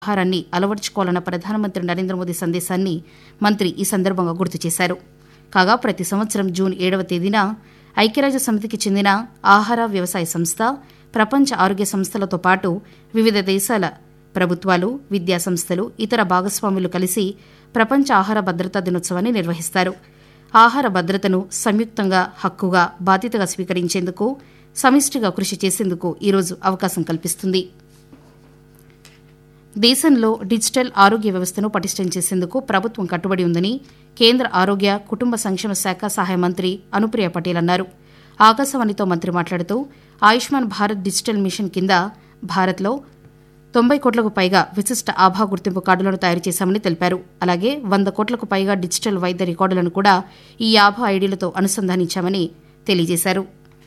వ్యవహారాన్ని అలవర్చుకోవాలన్న ప్రధానమంత్రి నరేంద్ర మోదీ సందేశాన్ని మంత్రి ఈ సందర్భంగా గుర్తు చేశారు కాగా ప్రతి సంవత్సరం జూన్ ఏడవ తేదీన ఐక్యరాజ్య సమితికి చెందిన ఆహార వ్యవసాయ సంస్థ ప్రపంచ ఆరోగ్య సంస్థలతో పాటు వివిధ దేశాల ప్రభుత్వాలు విద్యా సంస్థలు ఇతర భాగస్వాములు కలిసి ప్రపంచ ఆహార భద్రతా దినోత్సవాన్ని నిర్వహిస్తారు ఆహార భద్రతను సంయుక్తంగా హక్కుగా బాధ్యతగా స్వీకరించేందుకు సమిష్టిగా కృషి చేసేందుకు ఈరోజు అవకాశం కల్పిస్తుంది దేశంలో డిజిటల్ ఆరోగ్య వ్యవస్థను పటిష్టం చేసేందుకు ప్రభుత్వం కట్టుబడి ఉందని కేంద్ర ఆరోగ్య కుటుంబ సంక్షేమ శాఖ సహాయ మంత్రి అనుప్రియ పటేల్ అన్నారు ఆకాశవాణితో మంత్రి మాట్లాడుతూ ఆయుష్మాన్ భారత్ డిజిటల్ మిషన్ కింద భారత్లో తొంభై కోట్లకు పైగా విశిష్ట ఆభా గుర్తింపు కార్డులను తయారు చేశామని తెలిపారు అలాగే వంద కోట్లకు పైగా డిజిటల్ వైద్య రికార్డులను కూడా ఈ ఆభా ఐడీలతో అనుసంధానించామని తెలియజేశారు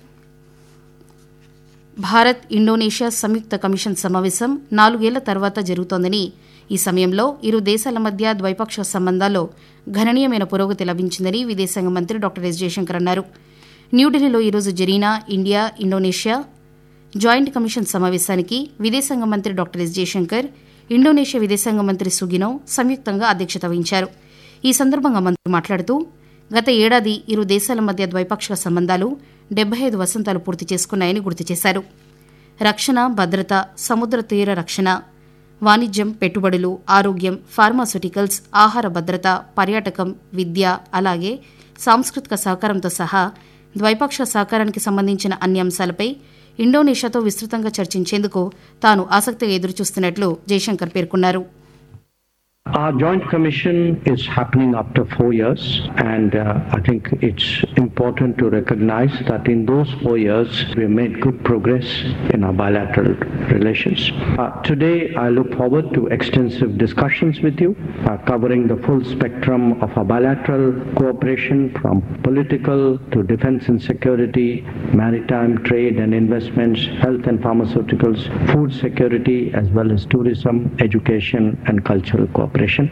భారత్ ఇండోనేషియా సంయుక్త కమిషన్ సమావేశం నాలుగేళ్ల తర్వాత జరుగుతోందని ఈ సమయంలో ఇరు దేశాల మధ్య ద్వైపాక్షిక సంబంధాల్లో గణనీయమైన పురోగతి లభించిందని విదేశాంగ మంత్రి డాక్టర్ ఎస్ జయశంకర్ అన్నారు న్యూఢిల్లీలో ఈరోజు జరిగిన ఇండియా ఇండోనేషియా జాయింట్ కమిషన్ సమావేశానికి విదేశాంగ మంత్రి డాక్టర్ ఎస్ జయశంకర్ ఇండోనేషియా విదేశాంగ మంత్రి సుగినో సంయుక్తంగా అధ్యక్షత వహించారు ఈ సందర్భంగా మంత్రి మాట్లాడుతూ గత ఏడాది ఇరు దేశాల మధ్య ద్వైపాక్షిక సంబంధాలు డెబ్బై ఐదు వసంతాలు పూర్తి చేసుకున్నాయని గుర్తు చేశారు రక్షణ భద్రత సముద్ర తీర రక్షణ వాణిజ్యం పెట్టుబడులు ఆరోగ్యం ఫార్మాస్యూటికల్స్ ఆహార భద్రత పర్యాటకం విద్య అలాగే సాంస్కృతిక సహకారంతో సహా ద్వైపాక్షిక సహకారానికి సంబంధించిన అన్ని అంశాలపై ఇండోనేషియాతో విస్తృతంగా చర్చించేందుకు తాను ఆసక్తిగా ఎదురుచూస్తున్నట్లు జయశంకర్ పేర్కొన్నారు Our joint commission is happening after four years, and uh, I think it's important to recognize that in those four years we have made good progress in our bilateral relations. Uh, today, I look forward to extensive discussions with you, uh, covering the full spectrum of our bilateral cooperation from political to defense and security, maritime trade and investments, health and pharmaceuticals, food security, as well as tourism, education, and cultural cooperation.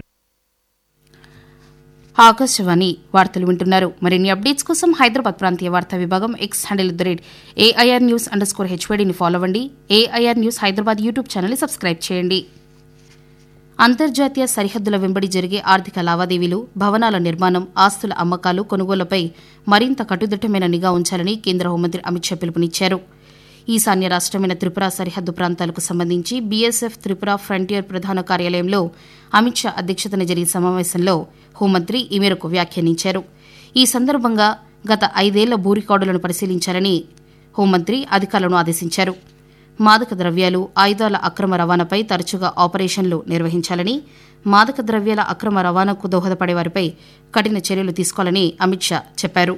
Akashvani వార్తలు వింటున్నారు మరిన్ని updates కోసం హైదరాబాద్ ప్రాంతీయ వార్తా విభాగం X handle the rate AIR news underscore హెచ్వైడీని follow అవ్వండి AIR news Hyderabad YouTube ఛానల్ని సబ్స్క్రైబ్ చేయండి అంతర్జాతీయ సరిహద్దుల వెంబడి జరిగే ఆర్థిక లావాదేవీలు భవనాల నిర్మాణం ఆస్తుల అమ్మకాలు కొనుగోళ్లపై మరింత కట్టుదిట్టమైన నిఘా ఉంచాలని కేంద్ర హోంమంత్రి అమిత్ షా పిలుపునిచ్చారు ఈశాన్య రాష్టమైన త్రిపుర సరిహద్దు ప్రాంతాలకు సంబంధించి బీఎస్ఎఫ్ త్రిపుర ఫ్రంటియర్ ప్రధాన కార్యాలయంలో అమిత్ షా అధ్యక్షతన జరిగిన సమావేశంలో హోంమంత్రి ఈ మేరకు వ్యాఖ్యానించారు ఈ సందర్భంగా గత ఐదేళ్ల భూ రికార్డులను పరిశీలించాలని హోంమంత్రి అధికారులను ఆదేశించారు మాదక ద్రవ్యాలు ఆయుధాల అక్రమ రవాణాపై తరచుగా ఆపరేషన్లు నిర్వహించాలని మాదక ద్రవ్యాల అక్రమ రవాణాకు దోహదపడే వారిపై కఠిన చర్యలు తీసుకోవాలని అమిత్ షా చెప్పారు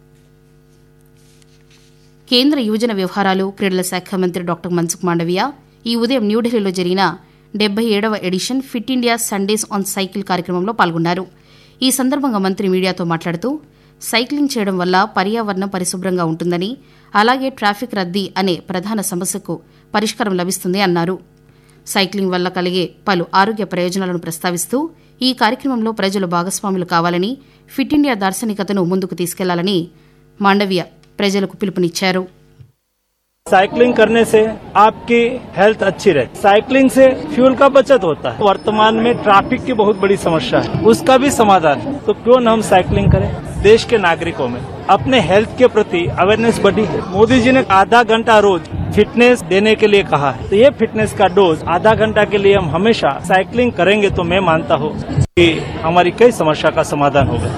కేంద్ర యువజన వ్యవహారాలు క్రీడల శాఖ మంత్రి డాక్టర్ మన్సుఖ్ మాండవియా ఈ ఉదయం న్యూఢిల్లీలో జరిగిన డెబ్బై ఏడవ edition fit India Sundays on cycle కార్యక్రమంలో పాల్గొన్నారు ఈ సందర్భంగా మంత్రి మీడియాతో మాట్లాడుతూ సైక్లింగ్ చేయడం వల్ల పర్యావరణం పరిశుభ్రంగా ఉంటుందని అలాగే ట్రాఫిక్ రద్దీ అనే ప్రధాన సమస్యకు పరిష్కారం లభిస్తుంది అన్నారు సైక్లింగ్ వల్ల కలిగే పలు ఆరోగ్య ప్రయోజనాలను ప్రస్తావిస్తూ ఈ కార్యక్రమంలో ప్రజలు భాగస్వాములు కావాలని ఫిట్ ఇండియా దార్శనికతను ముందుకు తీసుకెళ్లాలని మాండవ్య ప్రజలకు పిలుపునిచ్చారు साइकिलिंग करने से आपकी हेल्थ अच्छी रहती साइकिलिंग से फ्यूल का बचत होता है वर्तमान में ट्रैफिक की बहुत बड़ी समस्या है उसका भी समाधान है तो क्यों न हम साइकिलिंग करें देश के नागरिकों में अपने हेल्थ के प्रति अवेयरनेस बढ़ी है मोदी जी ने आधा घंटा रोज फिटनेस देने के लिए कहा है तो ये फिटनेस का डोज आधा घंटा के लिए हम हमेशा साइकिलिंग करेंगे तो मैं मानता हूँ कि हमारी कई समस्या का समाधान होगा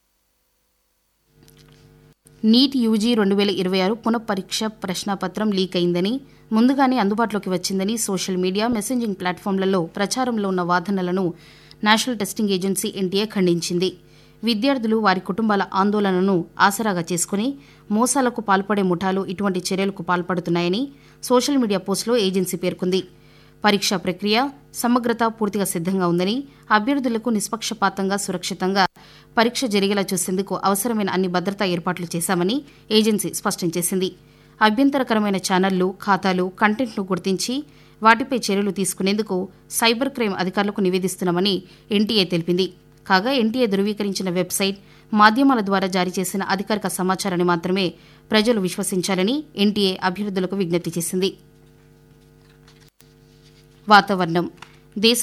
నీట్ యూజీ రెండు వేల ఇరవై ఆరు పునఃపరీక్ష ప్రశ్నాపత్రం లీక్ అయిందని ముందుగానే అందుబాటులోకి వచ్చిందని సోషల్ మీడియా మెసెంజింగ్ ప్లాట్ఫామ్లలో ప్రచారంలో ఉన్న వాదనలను నేషనల్ టెస్టింగ్ ఏజెన్సీ ఎన్టీఏ ఖండించింది విద్యార్థులు వారి కుటుంబాల ఆందోళనను ఆసరాగా చేసుకుని మోసాలకు పాల్పడే ముఠాలు ఇటువంటి చర్యలకు పాల్పడుతున్నాయని సోషల్ మీడియా పోస్టులో ఏజెన్సీ పేర్కొంది పరీక్షా ప్రక్రియ సమగ్రత పూర్తిగా సిద్ధంగా ఉందని అభ్యర్థులకు నిష్పక్షపాతంగా సురక్షితంగా పరీక్ష జరిగేలా చూసేందుకు అవసరమైన అన్ని భద్రతా ఏర్పాట్లు చేశామని ఏజెన్సీ స్పష్టం చేసింది అభ్యంతరకరమైన ఛానళ్లు ఖాతాలు కంటెంట్ను గుర్తించి వాటిపై చర్యలు తీసుకునేందుకు సైబర్ క్రైమ్ అధికారులకు నివేదిస్తున్నామని ఎన్టీఏ తెలిపింది కాగా ఎన్టీఏ ధృవీకరించిన వెబ్సైట్ మాధ్యమాల ద్వారా జారీ చేసిన అధికారిక సమాచారాన్ని మాత్రమే ప్రజలు విశ్వసించాలని ఎన్టీఏ అభ్యర్థులకు విజ్ఞప్తి చేసింది వాతావరణం దేశ